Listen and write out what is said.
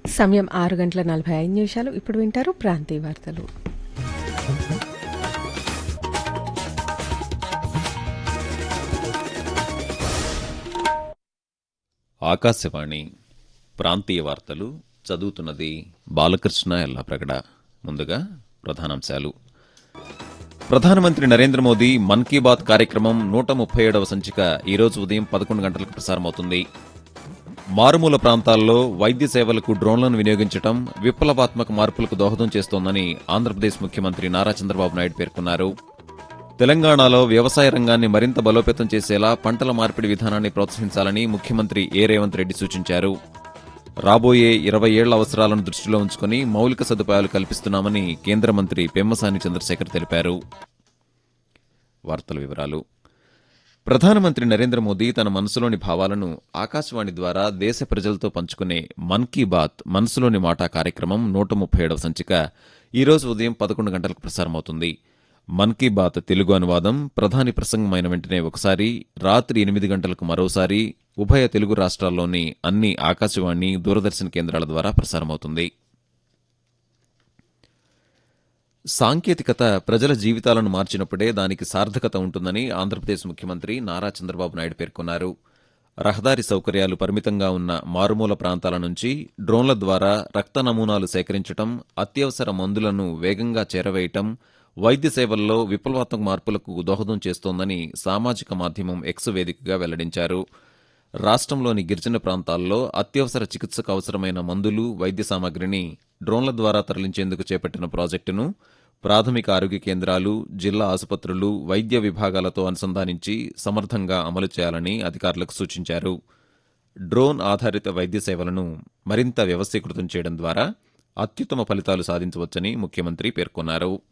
సమయం ఆరు గంటల నలభై ఐదు నిమిషాలు ఇప్పుడు వింటారు ప్రాంతీయ వార్తలు ఆకాశవాణి ప్రాంతీయ వార్తలు చదువుతున్నది బాలకృష్ణ ఎల్లప్రగడ ముందుగా ప్రధానాంశాలు ప్రధానమంత్రి నరేంద్ర మోదీ మన్ కీ బాత్ కార్యక్రమం నూట ముప్పై ఏడవ సంచిక ఈరోజు ఉదయం పదకొండు గంటలకు ప్రసారమవుతుంది మారుమూల ప్రాంతాల్లో వైద్య సేవలకు డ్రోన్లను వినియోగించడం విప్లవాత్మక మార్పులకు దోహదం చేస్తోందని ఆంధ్రప్రదేశ్ ముఖ్యమంత్రి నారా చంద్రబాబు నాయుడు పేర్కొన్నారు తెలంగాణలో వ్యవసాయ రంగాన్ని మరింత బలోపేతం చేసేలా పంటల మార్పిడి విధానాన్ని ప్రోత్సహించాలని ముఖ్యమంత్రి ఏ రేవంత్ రెడ్డి సూచించారు రాబోయే ఇరవై ఏళ్ల అవసరాలను దృష్టిలో ఉంచుకుని మౌలిక సదుపాయాలు కల్పిస్తున్నామని కేంద్ర మంత్రి పెమ్మసాని చంద్రశేఖర్ తెలిపారు వార్తల వివరాలు ప్రధానమంత్రి నరేంద్ర మోదీ తన మనసులోని భావాలను ఆకాశవాణి ద్వారా దేశ ప్రజలతో పంచుకునే మన్ కీ బాత్ మనసులోని మాట కార్యక్రమం నూట ముప్పై ఏడవ సంచిక ఈరోజు ఉదయం పదకొండు గంటలకు ప్రసారమవుతుంది మన్ కీ బాత్ తెలుగు అనువాదం ప్రధాని ప్రసంగమైన వెంటనే ఒకసారి రాత్రి ఎనిమిది గంటలకు మరోసారి ఉభయ తెలుగు రాష్ట్రాల్లోని అన్ని ఆకాశవాణి దూరదర్శన్ కేంద్రాల ద్వారా ప్రసారమవుతుంది సాంకేతికత ప్రజల జీవితాలను మార్చినప్పుడే దానికి సార్థకత ఉంటుందని ఆంధ్రప్రదేశ్ ముఖ్యమంత్రి నారా చంద్రబాబు నాయుడు పేర్కొన్నారు రహదారి సౌకర్యాలు పరిమితంగా ఉన్న మారుమూల ప్రాంతాల నుంచి డ్రోన్ల ద్వారా రక్త నమూనాలు సేకరించడం అత్యవసర మందులను వేగంగా చేరవేయటం వైద్య సేవల్లో విప్లవాత్మక మార్పులకు దోహదం చేస్తోందని సామాజిక మాధ్యమం ఎక్స్ వేదికగా వెల్లడించారు రాష్ట్రంలోని గిరిజన ప్రాంతాల్లో అత్యవసర చికిత్సకు అవసరమైన మందులు వైద్య సామగ్రిని డ్రోన్ల ద్వారా తరలించేందుకు చేపట్టిన ప్రాజెక్టును ప్రాథమిక ఆరోగ్య కేంద్రాలు జిల్లా ఆసుపత్రులు వైద్య విభాగాలతో అనుసంధానించి సమర్థంగా అమలు చేయాలని అధికారులకు సూచించారు డ్రోన్ ఆధారిత వైద్య సేవలను మరింత వ్యవస్థీకృతం చేయడం ద్వారా అత్యుత్తమ ఫలితాలు సాధించవచ్చని ముఖ్యమంత్రి పేర్కొన్నారు